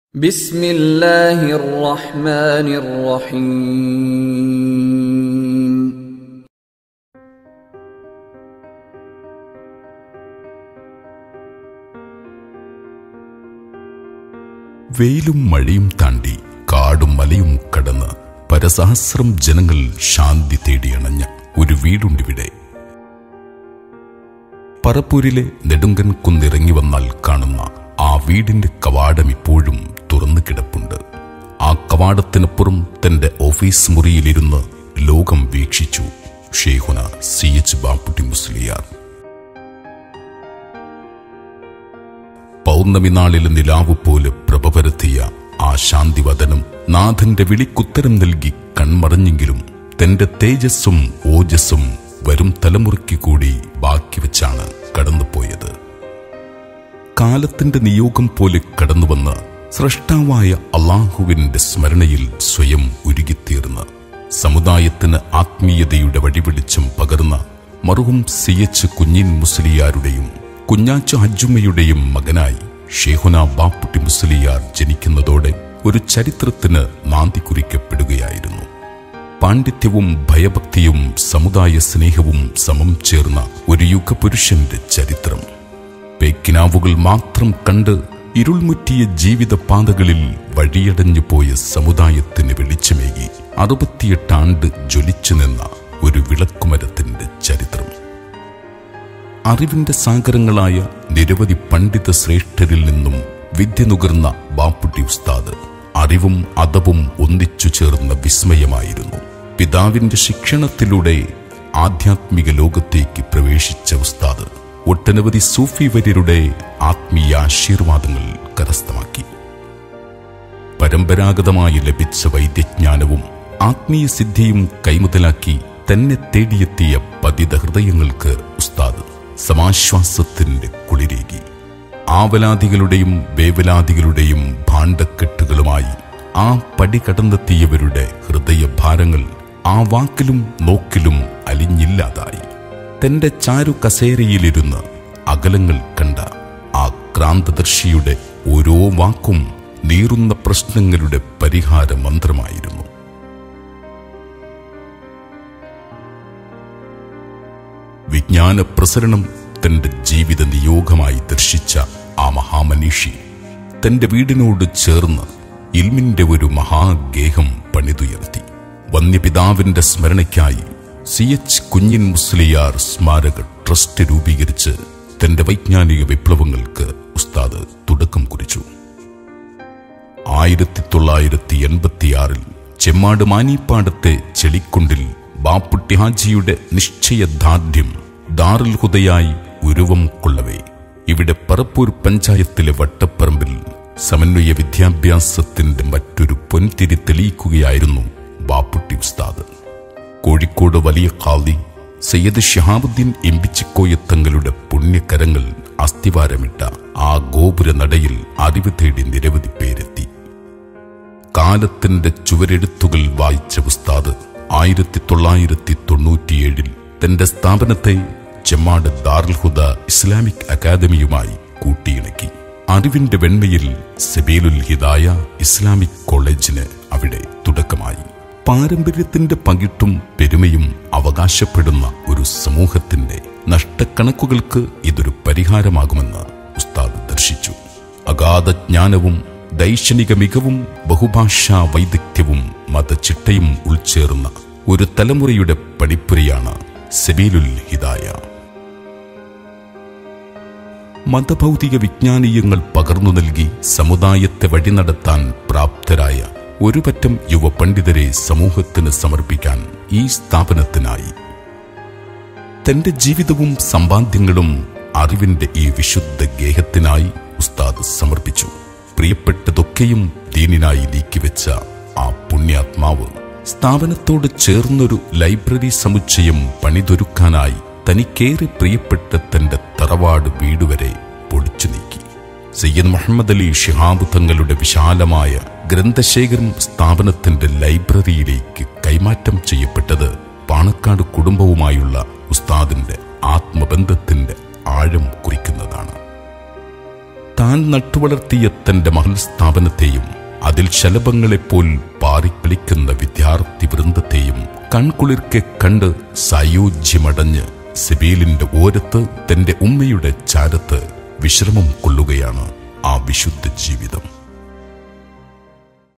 بسم الله الرحمن الرحيم വെയിലും മഴയും താണ്ടി കാടും മലയും കടന്ന് പരസഹസ്രം ജനങ്ങൾ ശാന്തി തേടിയണഞ്ഞ ഒരു വീടുണ്ടിവിടെ പറപ്പൂരിലെ നെടുങ്കൻ കുന്നിറങ്ങി വന്നാൽ കാണുന്ന ആ വീടിന്റെ കവാടം ഇപ്പോഴും തുറന്നു കിടപ്പുണ്ട് ആ കവാടത്തിനപ്പുറം തന്റെ ഓഫീസ് മുറിയിലിരുന്ന് ലോകം വീക്ഷിച്ചു ഷേഹുന സി എച്ച് ബാപ്പുട്ടി മുസ്ലിയാർ പൗർണമി നാളിലെ നിലാവ് പോലെ പ്രഭ പരത്തിയ ആ ശാന്തിവദനം നാഥന്റെ വിളിക്കുത്തരം നൽകി കൺമറഞ്ഞെങ്കിലും തന്റെ തേജസ്സും ഓജസ്സും വരും തലമുറയ്ക്ക് കൂടി ബാക്കി വെച്ചാണ് കടന്നുപോയത് കാലത്തിന്റെ നിയോഗം പോലെ കടന്നുവന്ന് സൃഷ്ടാവായ അള്ളാഹുവിന്റെ സ്മരണയിൽ സ്വയം ഉരുകിത്തീർന്ന് സമുദായത്തിന് ആത്മീയതയുടെ വഴിവെളിച്ചം പകർന്ന മറുഹും സി എച്ച് കുഞ്ഞിൻ മുസ്ലിയാരുടെയും കുഞ്ഞാച്ചു ഹജ്ജുമ്മയുടെയും മകനായി ഷേഹുന ബാപ്പുട്ടി മുസ്ലിയാർ ജനിക്കുന്നതോടെ ഒരു ചരിത്രത്തിന് നാന്തി കുറിക്കപ്പെടുകയായിരുന്നു പാണ്ഡിത്യവും ഭയഭക്തിയും സമുദായ സ്നേഹവും സമം ചേർന്ന ഒരു യുഗപുരുഷന്റെ ചരിത്രം പേക്കിനാവുകൾ മാത്രം കണ്ട് ഇരുൾമുറ്റിയ ജീവിത പാതകളിൽ വഴിയടഞ്ഞു പോയ സമുദായത്തിന് വെളിച്ചമേകി അറുപത്തിയെട്ട് ആണ്ട് ജ്വലിച്ചു നിന്ന ഒരു വിളക്കുമരത്തിന്റെ ചരിത്രം അറിവിന്റെ സാഗരങ്ങളായ നിരവധി പണ്ഡിത ശ്രേഷ്ഠരിൽ നിന്നും വിദ്യ നുകർന്ന ബാപ്പുട്ടി ഉസ്താദ് അറിവും അതവും ഒന്നിച്ചു ചേർന്ന വിസ്മയമായിരുന്നു പിതാവിന്റെ ശിക്ഷണത്തിലൂടെ ആധ്യാത്മിക ലോകത്തേക്ക് പ്രവേശിച്ച ഉസ്താദ് ഒട്ടനവധി സൂഫി വര്യരുടെ ആത്മീയ ആശീർവാദങ്ങൾ കരസ്ഥമാക്കി പരമ്പരാഗതമായി ലഭിച്ച വൈദ്യജ്ഞാനവും ആത്മീയ സിദ്ധിയും കൈമുതലാക്കി തന്നെ തേടിയെത്തിയ പതിത ഹൃദയങ്ങൾക്ക് ഉസ്താദ് സമാശ്വാസത്തിന്റെ കുളിരേകി ആവലാദികളുടെയും വേവലാദികളുടെയും ഭാണ്ഡക്കെട്ടുകളുമായി ആ പടി കടന്നെത്തിയവരുടെ ഹൃദയഭാരങ്ങൾ ആ വാക്കിലും നോക്കിലും അലിഞ്ഞില്ലാതായി തന്റെ ചാരു കസേരയിലിരുന്ന് അകലങ്ങൾ കണ്ട ആ ക്രാന്തദർശിയുടെ ഓരോ വാക്കും നീറുന്ന പ്രശ്നങ്ങളുടെ പരിഹാര മന്ത്രമായിരുന്നു വിജ്ഞാന പ്രസരണം തന്റെ ജീവിത നിയോഗമായി ദർശിച്ച ആ മഹാമനീഷി തന്റെ വീടിനോട് ചേർന്ന് ഇൽമിന്റെ ഒരു മഹാഗേഹം പണിതുയർത്തി വന്യപിതാവിന്റെ സ്മരണയ്ക്കായി സി എച്ച് കുഞ്ഞിൻ മുസ്ലിയാർ സ്മാരക ട്രസ്റ്റ് രൂപീകരിച്ച് തന്റെ വൈജ്ഞാനിക വിപ്ലവങ്ങൾക്ക് ഉസ്താദ് തുടക്കം കുറിച്ചു ആയിരത്തി തൊള്ളായിരത്തി എൺപത്തിയാറിൽ ചെമ്മാട് മാനിപ്പാടത്തെ ചെളിക്കുണ്ടിൽ ബാപ്പുട്ടി ഹാജിയുടെ നിശ്ചയദാർഢ്യം ദാറുൽ ഹുദയായി ഉരുവം കൊള്ളവേ ഇവിടെ പറപ്പൂർ പഞ്ചായത്തിലെ വട്ടപ്പറമ്പിൽ സമന്വയ വിദ്യാഭ്യാസത്തിന്റെ മറ്റൊരു പൊൻതിരി തെളിയിക്കുകയായിരുന്നു ബാപ്പുട്ടി ഉസ്താദ് കോഴിക്കോട് വലിയ ഖാദി സയ്യദ് ഷഹാബുദ്ദീൻ എമ്പിച്ചിക്കോയ തങ്ങളുടെ പുണ്യകരങ്ങൾ അസ്ഥിവാരമിട്ട ആ ഗോപുര നടയിൽ അറിവ് തേടി നിരവധി പേരെത്തി കാലത്തിന്റെ ചുവരെഴുത്തുകൾ വായിച്ച ഉസ്താദ് ആയിരത്തി തൊള്ളായിരത്തി തൊണ്ണൂറ്റിയേഴിൽ തന്റെ സ്ഥാപനത്തെ ചെമ്മാട് ദാറുൽഹുദ ഇസ്ലാമിക് അക്കാദമിയുമായി കൂട്ടിയിണക്കി അറിവിന്റെ വെണ്മയിൽ സബീലുൽ ഹിദായ ഇസ്ലാമിക് കോളേജിന് അവിടെ തുടക്കമായി പാരമ്പര്യത്തിന്റെ പകിട്ടും പെരുമയും അവകാശപ്പെടുന്ന ഒരു സമൂഹത്തിന്റെ നഷ്ടക്കണക്കുകൾക്ക് ഇതൊരു പരിഹാരമാകുമെന്ന് ഉസ്താദ് ദർശിച്ചു അഗാധ ജ്ഞാനവും ദൈക്ഷണിക മികവും ബഹുഭാഷാ വൈദഗ്ധ്യവും മതചിട്ടയും ഉൾച്ചേർന്ന ഒരു തലമുറയുടെ പടിപ്പുരയാണ് സബീലുൽ ഹിദായ മതഭൗതിക വിജ്ഞാനീയങ്ങൾ പകർന്നു നൽകി സമുദായത്തെ വഴി നടത്താൻ പ്രാപ്തരായ ഒരു പറ്റം യുവപണ്ഡിതരെ സമൂഹത്തിന് സമർപ്പിക്കാൻ ഈ സ്ഥാപനത്തിനായി തന്റെ ജീവിതവും സമ്പാദ്യങ്ങളും അറിവിന്റെ ഈ വിശുദ്ധ ഗേഹത്തിനായി ഉസ്താദ് സമർപ്പിച്ചു പ്രിയപ്പെട്ടതൊക്കെയും ദീനിനായി നീക്കിവെച്ച ആ പുണ്യാത്മാവ് സ്ഥാപനത്തോട് ചേർന്നൊരു ലൈബ്രറി സമുച്ചയം പണിതൊരുക്കാനായി തനിക്കേറെ പ്രിയപ്പെട്ട തന്റെ തറവാട് വീടുവരെ പൊളിച്ചു നീക്കി സയ്യദ് മുഹമ്മദ് അലി ഷിഹാബ് തങ്ങളുടെ വിശാലമായ ഗ്രന്ഥശേഖരം സ്ഥാപനത്തിന്റെ ലൈബ്രറിയിലേക്ക് കൈമാറ്റം ചെയ്യപ്പെട്ടത് പാണക്കാട് കുടുംബവുമായുള്ള ഉസ്താദിന്റെ ആത്മബന്ധത്തിന്റെ ആഴം കുറിക്കുന്നതാണ് താൻ നട്ടുവളർത്തിയ തന്റെ മഹൽ സ്ഥാപനത്തെയും അതിൽ ശലഭങ്ങളെപ്പോൽ പാറിക്കളിക്കുന്ന വിദ്യാർത്ഥി വൃന്ദത്തെയും കൺകുളിർക്കെ കണ്ട് സായോജ്യമടഞ്ഞ് സിബീലിന്റെ ഓരത്ത് തന്റെ ഉമ്മയുടെ ചാരത്ത് വിശ്രമം കൊള്ളുകയാണ് ആ വിശുദ്ധ ജീവിതം